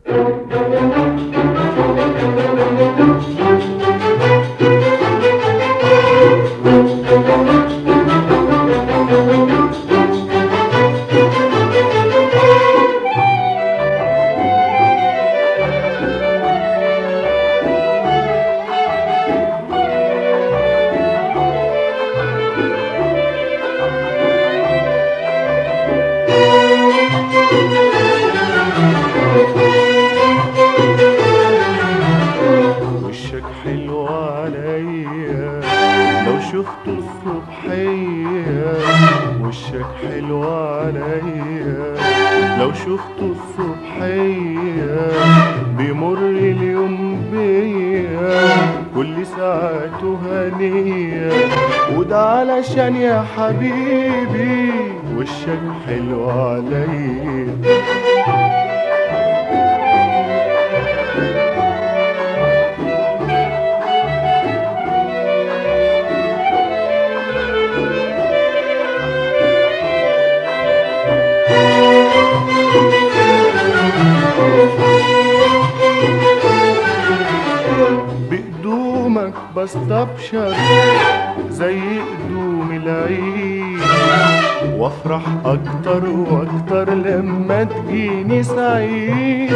وشك حلو عليا لو شفته الصبحية وشك حلو عليا لو شفته الصبحية بيمر اليوم بيا كل ساعته هنية وده علشان يا حبيبي وشك حلو عليا بقدومك بستبشر زي قدوم العيد وافرح اكتر واكتر لما تجيني سعيد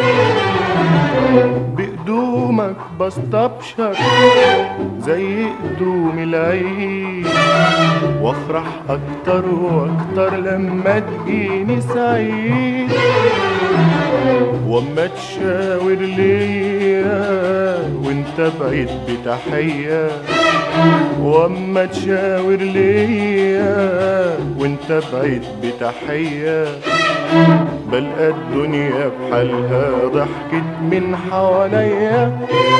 بقدومك بستبشر زي قدوم العيد وافرح اكتر واكتر لما تجيني سعيد واما تشاور ليا وانت بعيد بتحية واما تشاور ليا وانت بعيد بتحية بلقى الدنيا بحالها ضحكت من حواليا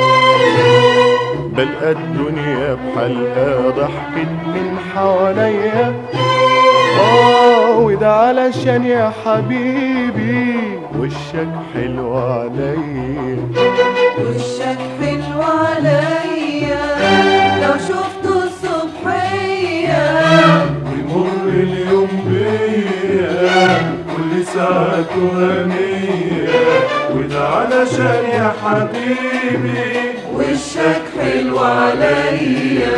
بلقى الدنيا بحالها ضحكت من حواليا اه وده علشان يا حبيبي وشك حلو عليا وشك حلو عليا لو شفته الصبحية بيمر اليوم بيا كل ساعة هنية وده علشان يا حبيبي وشك حلو عليا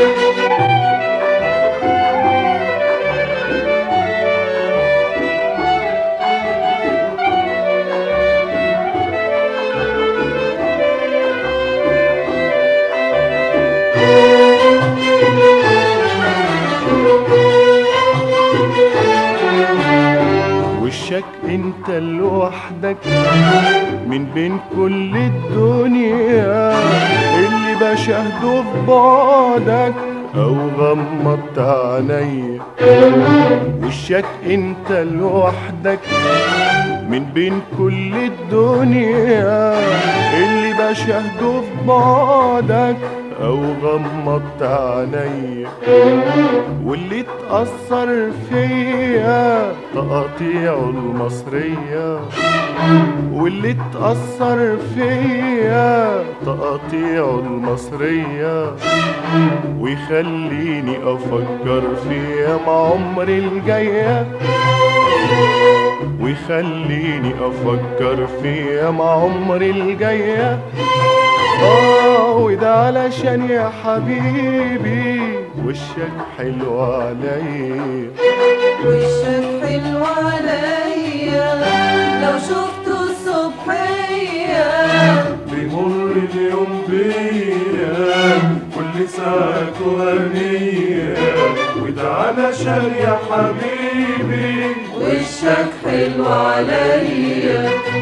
وشك انت لوحدك من بين كل الدنيا اللي بشاهده في بعدك او غمضت عينيا وشك انت لوحدك من بين كل الدنيا اللي بشاهده في بعدك او غمضت عينيا واللي اتأثر فيا تقاطيع المصرية واللي اتأثر فيا تقاطيع المصرية ويخليني أفكر في أيام عمري الجاية ويخليني أفكر في أيام عمري الجاية آه وده علشان يا حبيبي وشك حلو عليا وشك حلو عليا لو شفته الصبحية بيمر اليوم بيا كل ساعة هنية وده علشان يا حبيبي وشك حلو عليا